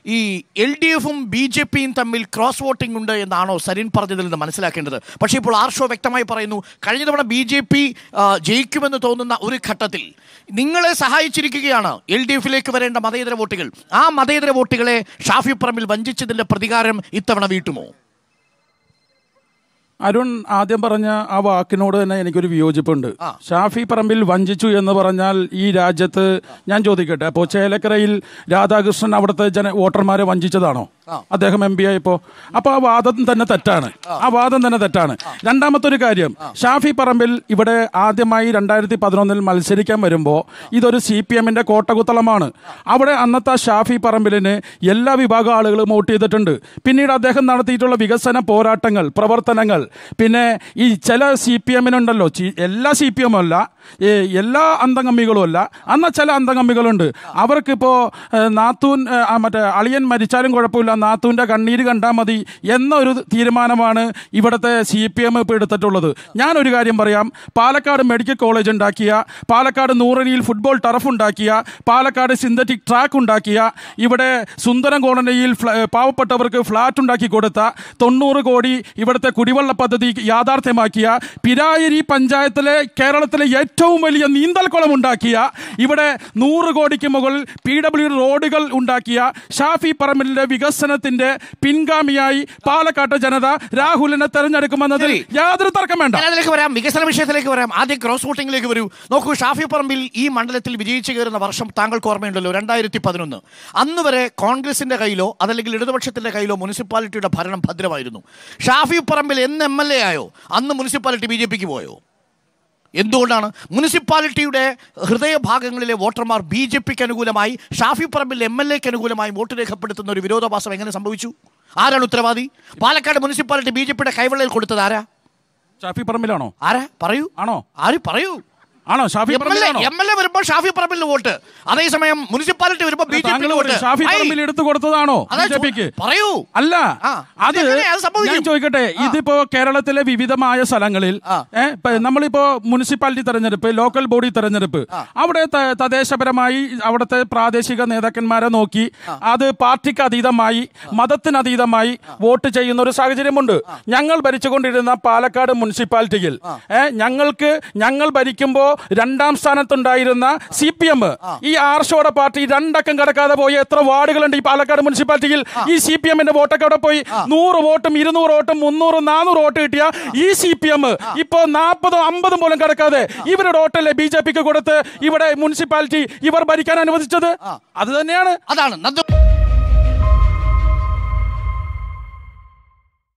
ഈ L D എഫും B J പിയും തമ്മിൽ ക്രോസ് വോട്ടിംഗ് ഉണ്ട് എന്നാണോ സരിൻ പറഞ്ഞതിൽ നിന്ന് മനസ്സിലാക്കേണ്ടത് പക്ഷേ ഇപ്പോൾ ആർഷോ വ്യക്തമായി പറയുന്നു കഴിഞ്ഞ തവണ ബി ജെ പി ജയിക്കുമെന്ന് തോന്നുന്ന ഒരു ഘട്ടത്തിൽ നിങ്ങളെ സഹായിച്ചിരിക്കുകയാണ് എൽ ഡി എഫിലേക്ക് വരേണ്ട മതേതര വോട്ടുകൾ ആ മതേതര വോട്ടുകളെ ഷാഫി പറമ്പിൽ വഞ്ചിച്ചതിന്റെ പ്രതികാരം ഇത്തവണ വീട്ടുമോ അരുൺ ആദ്യം പറഞ്ഞ ആ വാക്കിനോട് തന്നെ എനിക്കൊരു വിയോജിപ്പുണ്ട് ആ. ഷാഫി പറമ്പിൽ വഞ്ചിച്ചു എന്ന് പറഞ്ഞാൽ ഈ രാജ്യത്ത് ഞാൻ ചോദിക്കട്ടെ അപ്പോൾ ചേലക്കരയിൽ രാധാകൃഷ്ണൻ അവിടുത്തെ ജന വോട്ടർമാരെ വഞ്ചിച്ചതാണോ അദ്ദേഹം എം പി ആയപ്പോ അപ്പൊ ആ വാദം തന്നെ തെറ്റാണ് ആ വാദം തന്നെ തെറ്റാണ് രണ്ടാമത്തെ ഒരു കാര്യം ഷാഫി പറമ്പിൽ ഇവിടെ ആദ്യമായി രണ്ടായിരത്തി പതിനൊന്നിൽ മത്സരിക്കാൻ വരുമ്പോൾ ഇതൊരു സി പി എമ്മിന്റെ കോട്ടകുത്തളമാണ് അവിടെ അന്നത്തെ ഷാഫി പറമ്പിലിന് എല്ലാ വിഭാഗം ആളുകളും വോട്ട് ചെയ്തിട്ടുണ്ട് പിന്നീട് അദ്ദേഹം നടത്തിയിട്ടുള്ള വികസന പോരാട്ടങ്ങൾ പ്രവർത്തനങ്ങൾ പിന്നെ ഈ ചില സി പി എമ്മിനുണ്ടല്ലോ ചി- എല്ലാ സി പി എമ്മും അല്ല ഏ, എല്ലാ അന്തംഗമ്മികളും അല്ല അന്ന ചില അന്തംഗമ്മികളുണ്ട് അവർക്കിപ്പോ ഏ, നാത്തൂൻ ഏ, ആ, മറ്റേ അളിയൻ മരിച്ചാലും കുഴപ്പമില്ല നാത്തൂന്റെ കണ്ണീര് കണ്ടാൽ മതി എന്നൊരു തീരുമാനമാണ് ഇവിടുത്തെ സി പി എം ഇപ്പോൾ എടുത്തിട്ടുള്ളത് ഞാനൊരു കാര്യം പറയാം പാലക്കാട് മെഡിക്കൽ കോളേജ് ഉണ്ടാക്കിയ പാലക്കാട് നൂറനിയിൽ ഫുട്ബോൾ ടർഫ് ഉണ്ടാക്കിയ പാലക്കാട് സിന്തറ്റിക് ട്രാക്ക് ഉണ്ടാക്കിയ ഇവിടെ സുന്ദരം കോളനിയിൽ ഫ്ല- ഏ, പാവപ്പെട്ടവർക്ക് ഫ്ലാറ്റ് ഉണ്ടാക്കി കൊടുത്ത തൊണ്ണൂറ് കോടി ഇവിടുത്തെ കുടിവെള്ള പദ്ധതി യാഥാർത്ഥ്യമാക്കിയ പിരായിരി പഞ്ചായത്തിലെ കേരളത്തിലെ ഏറ്റവും വലിയ നീന്തൽക്കുളം ഉണ്ടാക്കിയ ഇവിടെ നൂറ് കോടിക്ക് മുകളിൽ പി ഡബ്ല്യു റോഡുകൾ ഉണ്ടാക്കിയ ഷാഫി പറമ്പിലിന്റെ വികസനത്തിന്റെ പിൻഗാമിയായി പാലക്കാട്ടെ ജനത രാഹുലിനെ തെരഞ്ഞെടുക്കുമെന്നതിൽ ശരി. യാതൊരു തർക്കം വേണ്ട ഞാൻ അതിലേക്ക് വരാം വികസന വിഷയത്തിലേക്ക് വരാം ആദ്യം ക്രോസ് വോട്ടിംഗിലേക്ക് വരൂ നോക്കൂ ഷാഫി പറമ്പിൽ ഈ മണ്ഡലത്തിൽ വിജയിച്ചു കയറുന്ന വർഷം താങ്കൾക്ക് ഓർമ്മയുണ്ടല്ലോ രണ്ടായിരത്തി പതിനൊന്ന് അന്ന് വരെ കോൺഗ്രസിന്റെ കയ്യിലോ അതല്ലെങ്കിൽ ഇടതുപക്ഷത്തിന്റെ കയ്യിലോ മുനിസിപ്പാലിറ്റിയുടെ ഭരണം ഭദ്രമായിരുന്നു ഷാഫി പറമ്പിൽ എന്ന് എം എൽ എ ആയോ അന്ന് മുനിസിപ്പാലിറ്റി ബി ജെ പിക്ക് പോയോ എന്തുകൊണ്ടാണ് മുനിസിപ്പാലിറ്റിയുടെ ഹൃദയഭാഗങ്ങളിലെ വോട്ടർമാർ ബി ജെ പിക്ക് അനുകൂലമായി ഷാഫി പറമ്പിൽ എം എൽ എക്ക് അനുകൂലമായി വോട്ട് രേഖപ്പെടുത്തുന്ന ഒരു വിരോധാഭാസം എങ്ങനെ സംഭവിച്ചു ആരാണ് ഉത്തരവാദി പാലക്കാട് മുനിസിപ്പാലിറ്റി ബി ജെ പിയുടെ കൈവെള്ളയിൽ കൊടുത്തത് ആരാ ഷാഫി പറമ്പിലാണോ ആരാ പറയൂ ആണോ ആര് പറയൂ ആണോ ഷാഫി എം എൽ എ പറമ്പിലാണോ എം എൽ എ വരുമ്പോൾ ഷാഫി പറമ്പിൽ വോട്ട് അതേസമയം മുനിസിപ്പാലിറ്റി വരുമ്പോൾ ബി ജെ താങ്കൾ പി വോട്ട് ഷാഫി ഐ, പറമ്പിൽ എടുത്തു കൊടുത്തതാണോ അതാ ബി ജെ പിക്ക് ചോ- പറയൂ അല്ല ആ, അത് ഇതെങ്ങനെ അത് സംഭവിക്കും? ഞാൻ ചോദിക്കട്ടെ ഇതിപ്പോ കേരളത്തിലെ വിവിധമായ സ്ഥലങ്ങളിൽ ആ. ഏ, ഇപ്പൊ നമ്മളിപ്പോ മുനിസിപ്പാലിറ്റി തെരഞ്ഞെടുപ്പ് ലോക്കൽ ബോഡി തെരഞ്ഞെടുപ്പ് അവിടെ ത- തദ്ദേശപരമായി അവിടുത്തെ പ്രാദേശിക നേതാക്കന്മാരെ നോക്കി അത് പാർട്ടിക്ക് അതീതമായി മതത്തിന് അതീതമായി വോട്ട് ചെയ്യുന്ന ഒരു സാഹചര്യമുണ്ട് ഞങ്ങൾ ഭരിച്ചുകൊണ്ടിരുന്ന പാലക്കാട് മുനിസിപ്പാലിറ്റിയിൽ ഏ, ഞങ്ങൾക്ക് ഞങ്ങൾ ഭരിക്കുമ്പോ രണ്ടാം സ്ഥാനത്തുണ്ടായിരുന്ന സി പി എം ഈ ആർഷോടെ പാർട്ടി രണ്ടക്കം കടക്കാതെ പോയി എത്ര വാർഡുകളുണ്ട് ഈ പാലക്കാട് മുനിസിപ്പാലിറ്റിയിൽ ഈ സി പി എമ്മിന്റെ വോട്ടൊക്കെ അവിടെ പോയി നൂറ് വോട്ടും ഇരുന്നൂറ് വോട്ടും മുന്നൂറും നാനൂറ് വോട്ട് കിട്ടിയ ഈ സി പി എം ഇപ്പോ നാൽപ്പതും അമ്പതും പോലും കടക്കാതെ ഇവരുടെ വോട്ടല്ലേ ബി ജെ പിക്ക് കൊടുത്ത് ഇവിടെ മുനിസിപ്പാലിറ്റി ഇവർ ഭരിക്കാൻ അനുവദിച്ചത് അത് തന്നെയാണ് അതാണ് നന്ദു